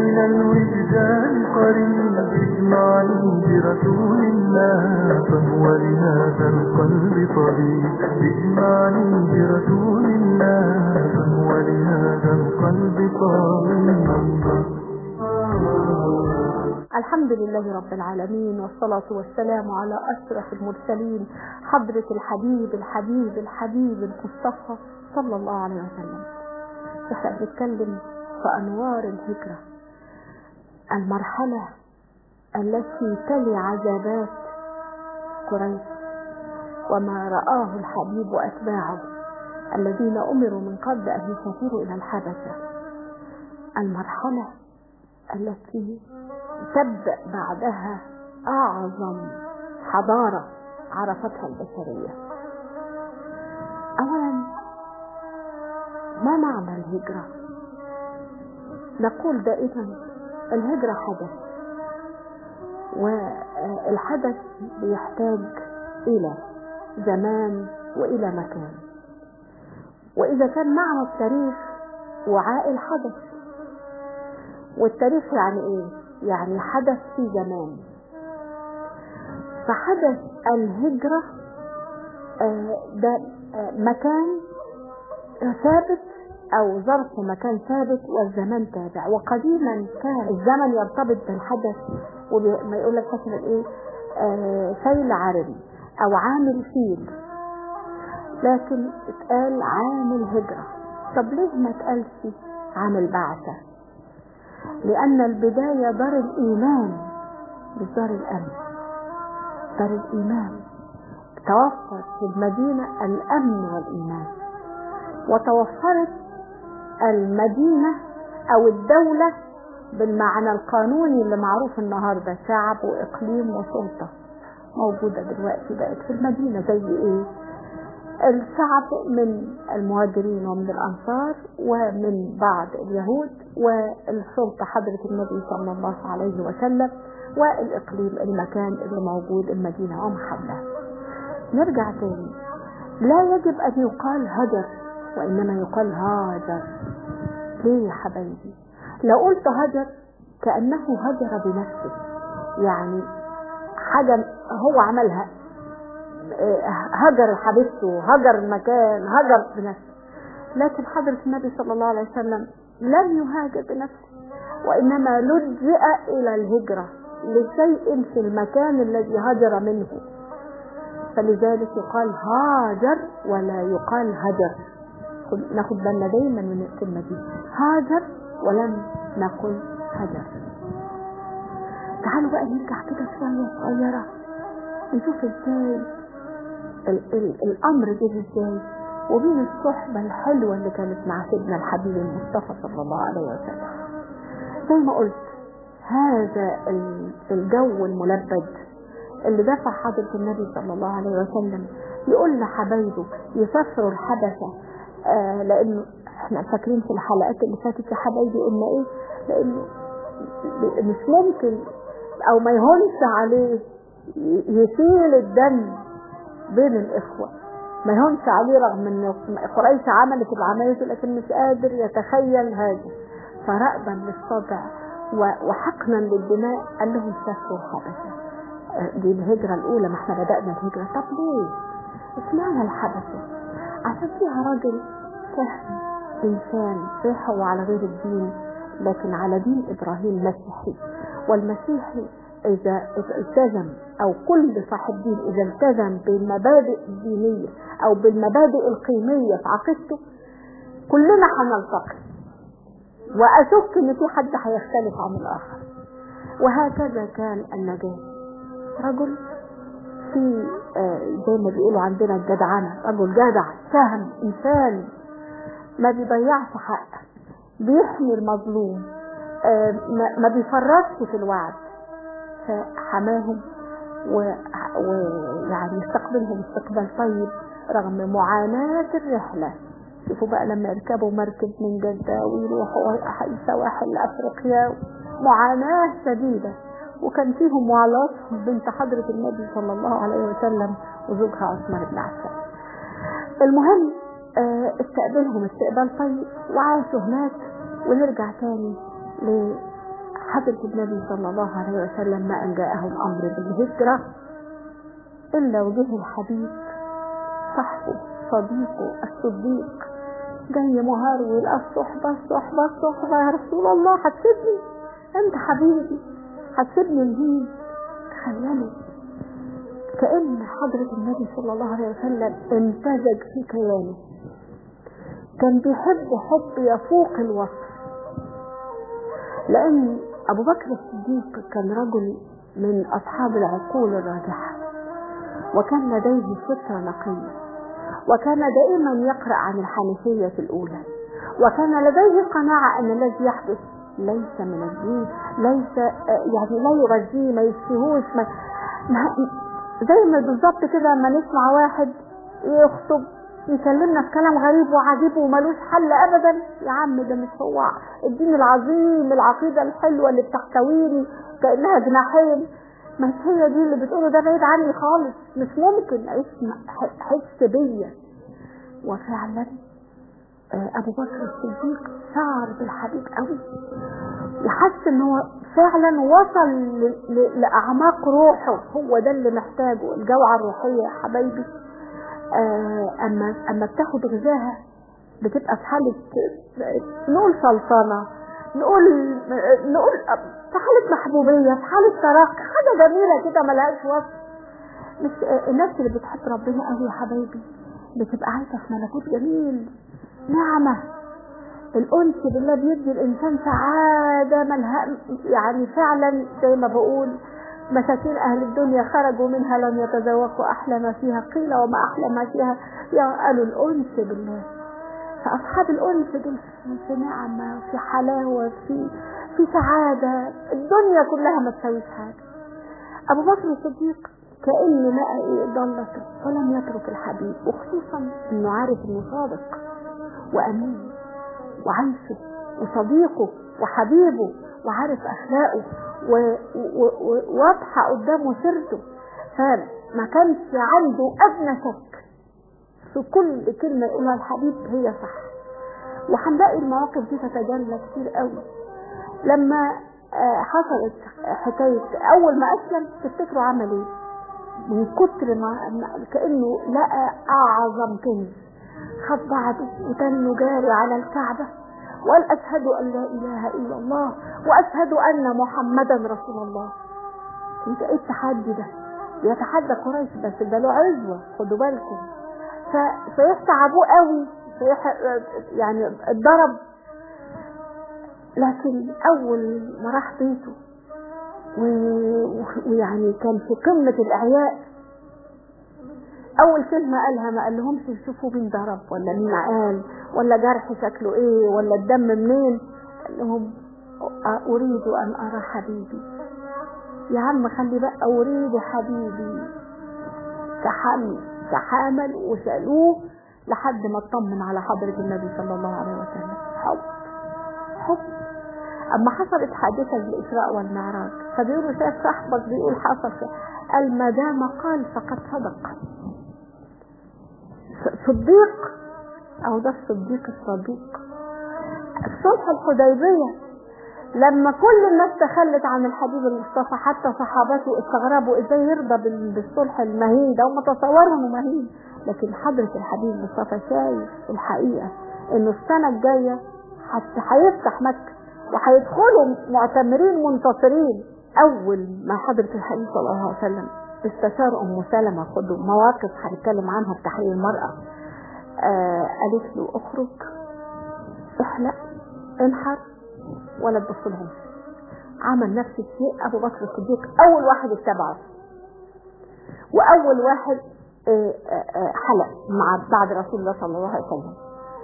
من الوجدان قريب اجمعني برسول الله فهو لهذا القلب طبيب اجمعني برسول الله فهو لهذا القلب طبيب الحمد لله رب العالمين والصلاة والسلام على أشرف المرسلين حضرة الحبيب الحبيب الحبيب المصطفى صلى الله عليه وسلم احنا بنتكلم في أنوار الهجرة المرحلة التي تلي عذابات قريش وما رآه الحبيب وأتباعه الذين أمروا من قبل أن يسافروا إلى الحبشة المرحلة التي تبدأ بعدها أعظم حضارة عرفتها البشرية أولا ما معنى الهجرة نقول دائما الهجرة حدث والحدث بيحتاج إلى زمان وإلى مكان وإذا كان معنى التاريخ وعاء الحدث والتاريخ يعني إيه؟ يعني حدث في زمان فحدث الهجرة ده مكان ثابت أو ظرف مكان ثابت والزمان تابع وقديما كان الزمن يرتبط بالحدث وما يقول لك مثلا إيه سيل عربي أو عامل فيل لكن اتقال عامل هجرة طب ليه ما اتقالش عامل بعثة لأن البداية دار الإيمان مش دار الأمن دار الإيمان توفر في المدينة الأمن والإيمان وتوفرت المدينة أو الدولة بالمعنى القانوني اللي معروف النهاردة شعب وإقليم وسلطة موجودة دلوقتي بقت في المدينة زي إيه الشعب من المهاجرين ومن الأنصار ومن بعض اليهود والسلطة حضرة النبي صلى الله عليه وسلم والإقليم المكان اللي موجود المدينة ومحلها نرجع تاني لا يجب أن يقال هجر وإنما يقال هاجر ليه يا حبايبي لو قلت هجر كأنه هجر بنفسه يعني حاجة هو عملها هجر حبيبته هجر المكان هجر بنفسه لكن حضرة النبي صلى الله عليه وسلم لم يهاجر بنفسه وإنما لجئ إلى الهجرة لشيء في المكان الذي هجر منه فلذلك يقال هاجر ولا يقال هجر ناخد بالنا دايما من الكلمة دي هاجر ولم نقل هجر تعالوا بقى نرجع كده شوية صغيرة نشوف ازاي ال ال الامر جه ازاي ومين الصحبة الحلوة اللي كانت مع سيدنا الحبيب المصطفى صلى الله عليه وسلم زي ما قلت هذا الجو الملبد اللي دفع حضرة النبي صلى الله عليه وسلم يقول لحبايبه يسافروا الحبشة آه لانه احنا فاكرين في الحلقات اللي فاتت يا حبايبي قلنا ايه لانه مش ممكن او ما يهونش عليه يسيل الدم بين الاخوة ما يهونش عليه رغم ان قريش عملت العملية لكن مش قادر يتخيل هذا فرأبا للصدع وحقنا للدماء قال لهم سافروا الحبشة دي الهجرة الأولى ما احنا بدأنا الهجرة طب ليه؟ اشمعنى الحبشة؟ عشان فيها راجل فهم إنسان صح وعلى غير الدين لكن على دين إبراهيم مسيحي والمسيحي إذا التزم أو كل صاحب دين إذا التزم بالمبادئ الدينية أو بالمبادئ القيمية في عقيدته كلنا هنلتقي وأشك إن في حد هيختلف عن الآخر وهكذا كان النجاة رجل في آه زي ما بيقولوا عندنا الجدعنة رجل جدع سهم إنسان ما بيضيعش حق بيحمي المظلوم آه ما بيفرطش في الوعد فحماهم ويعني يستقبلهم استقبال طيب رغم معاناة الرحلة شوفوا بقى لما يركبوا مركب من جدة ويروحوا سواحل أفريقيا معاناة شديدة وكان فيهم وعلاط بنت حضرة النبي صلى الله عليه وسلم وزوجها عثمان بن عفان المهم استقبلهم استقبال طيب وعاشوا هناك ونرجع تاني حضرة النبي صلى الله عليه وسلم ما أن جاءه الأمر بالهجرة إلا وجه الحبيب صاحبه صديقه الصديق جاي مهرول الصحبة الصحبة الصحبة يا رسول الله هتسيبني انت حبيبي هتسيبني الجيل تخيلوا كأن حضرة النبي صلى الله عليه وسلم امتزج في كيانه كان بيحب حب يفوق الوصف لأن أبو بكر الصديق كان رجل من أصحاب العقول الراجحة وكان لديه فطرة نقية وكان دائما يقرأ عن الحنيفية الأولى وكان لديه قناعة أن الذي يحدث ليس من الدين ليس يعني لا يغذيه ما يشفيهوش ما ما زي ما بالظبط كده لما نسمع واحد يخطب يكلمنا في كلام غريب وعجيب وملوش حل ابدا يا عم ده مش هو الدين العظيم العقيده الحلوه اللي بتحتويني كانها جناحين مش هي دي اللي بتقوله ده بعيد عني خالص مش ممكن اسمع حس بيا وفعلا ابو بكر الصديق شعر بالحبيب قوي يحس ان هو فعلا وصل لاعماق روحه هو ده اللي محتاجه الجوعه الروحيه يا حبايبي اما اما بتاخد غذاها بتبقى في حاله نقول سلطنه نقول نقول في حاله محبوبيه في حاله ترقي حاجه جميله كده ملهاش وصف مش الناس اللي بتحب ربنا قوي يا حبايبي بتبقى عايشه في ملكوت جميل نعمه الانس بالله بيدي الانسان سعاده ملها يعني فعلا زي ما بقول مساكين أهل الدنيا خرجوا منها لم يتذوقوا أحلى ما فيها قيل وما أحلى ما فيها قالوا الأنس بالله فأصحاب الأنس دول في نعمة في حلاوة في في سعادة الدنيا كلها ما تساويش حاجة أبو بكر الصديق كأن لقى إيه ضلته ولم يترك الحبيب وخصوصا إنه عارف إنه صادق وأمين وعيشه وصديقه وحبيبه وعارف أخلاقه واضحة قدامه سيرته فما كانش عنده أدنى شك في كل كلمة يقولها الحبيب هي صح وهنلاقي المواقف دي تتجلى كتير قوي لما حصلت حكاية أول ما أسلم تفتكروا عمل إيه؟ من كتر ما كأنه لقى أعظم كنز خد بعضه وتنه جاري على الكعبة وقال أشهد أن لا إله إلا الله وأشهد أن محمدا رسول الله انت ايه التحدي ده يتحدى قريش بس ده له عزوة خدوا بالكم فيستعبوه قوي فيح... يعني اتضرب لكن أول ما راح بيته ويعني كان في قمة الإعياء أول كلمة قالها ما قال لهمش شوفوا مين ضرب ولا مين قال ولا جرح شكله إيه ولا الدم منين قال لهم أريد أن أرى حبيبي يا عم خلي بقى أريد حبيبي تحمل تحامل وسألوه لحد ما اطمن على حضرة النبي صلى الله عليه وسلم حب حب أما حصلت حادثة الإسراء والمعراج فبيقولوا شايف صاحبك بيقول حصل قال ما دام قال فقد صدق صديق أو ده الصديق الصدوق الصلح الحديبية لما كل الناس تخلت عن الحبيب المصطفى حتى صحابته استغربوا ازاي يرضى بالصلح المهين ده هم تصوروا انه مهين لكن حضرة الحبيب المصطفى شايف الحقيقة انه السنة الجاية حتى هيفتح مكة وهيدخلوا معتمرين منتصرين اول ما حضرة الحبيب صلى الله عليه وسلم استشار ام سلمة خدوا مواقف هنتكلم عنها في تحرير المرأة آه قالت له اخرج احلق انحر ولا تبص لهم عمل نفس الشيء ابو بكر الصديق اول واحد اتبعه واول واحد حلق مع بعد رسول الله صلى الله عليه وسلم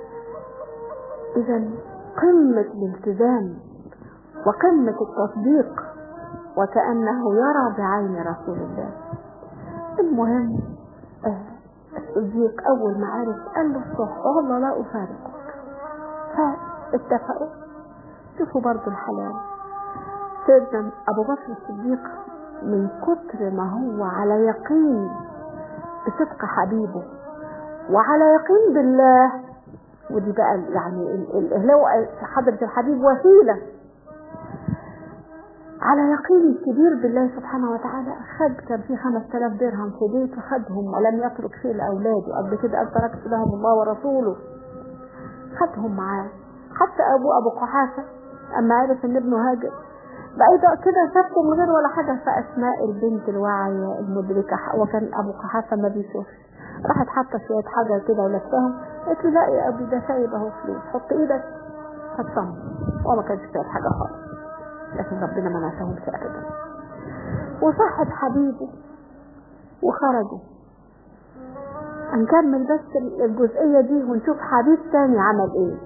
اذا قمة الالتزام وقمة التصديق وكأنه يرى بعين رسول الله المهم الصديق اول ما عرف قال له الصح والله لا افارقك فاتفقوا شوفوا برضو الحلال سيدنا ابو بكر الصديق من كتر ما هو على يقين بصدق حبيبه وعلى يقين بالله ودي بقى يعني اللي هو حضرة الحبيب وسيلة على يقين كبير بالله سبحانه وتعالى خد كان في 5000 درهم في بيته خدهم ولم يترك شيء لاولاده قبل كده قال تركت لهم الله ورسوله خدهم معاه حتى ابوه ابو قحافه اما عرف ان ابنه هاجر بقى كده سابته من غير ولا حاجه فاسماء البنت الواعيه المدركه وكان ابو قحافه ما بيشوفش راحت حاطه شويه حاجه كده ولفهم قلت له لا يا ابي ده سايب اهو فلوس حط ايدك هتصم هو ما كانش سايب حاجه خالص لكن ربنا ما نساهمش ابدا وصاحب حبيبه وخرجوا هنكمل بس الجزئية دي ونشوف حبيب تاني عمل ايه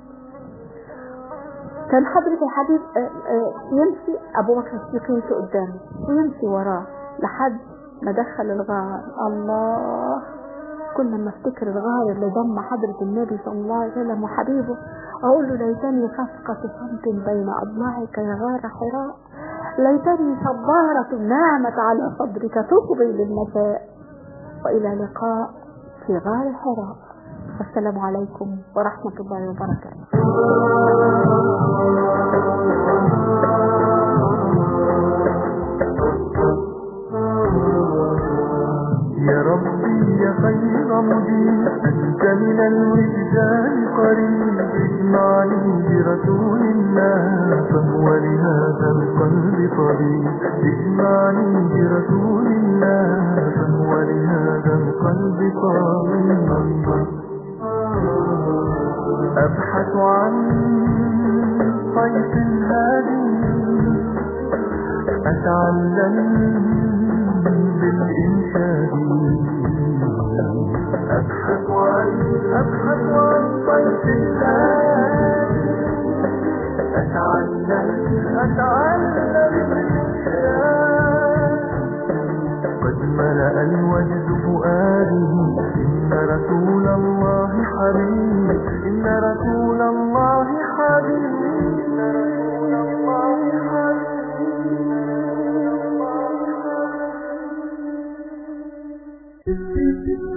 كان حضرة الحبيب يمشي ابو بكر الصديق يمشي قدامه ويمشي وراه لحد ما دخل الغار الله كل ما افتكر الغار اللي ضم حضرة النبي صلى الله عليه وسلم وحبيبه اقول له ليتني خفقة صمت بين اضلاعك يا غار حراء ليتني صبارة نامت على صدرك تقضي للمساء والى لقاء في غار حراء والسلام عليكم ورحمة الله وبركاته يا ربي يا خير مجيب أنت من الوجدان قريب اجمعني برسول الله فهو لهذا القلب طبيب اجمعني برسول الله فهو لهذا القلب طبيب أبحث عن طيف هادي أتعلم بالإنشاد أبحث عن أبحث عن طيف الهادي أتعلم أتعلم بالإنشاد قد ملأ الوجد فؤادي إن رسول الله حبيب إن رسول الله حبيب إن رسول الله حبيب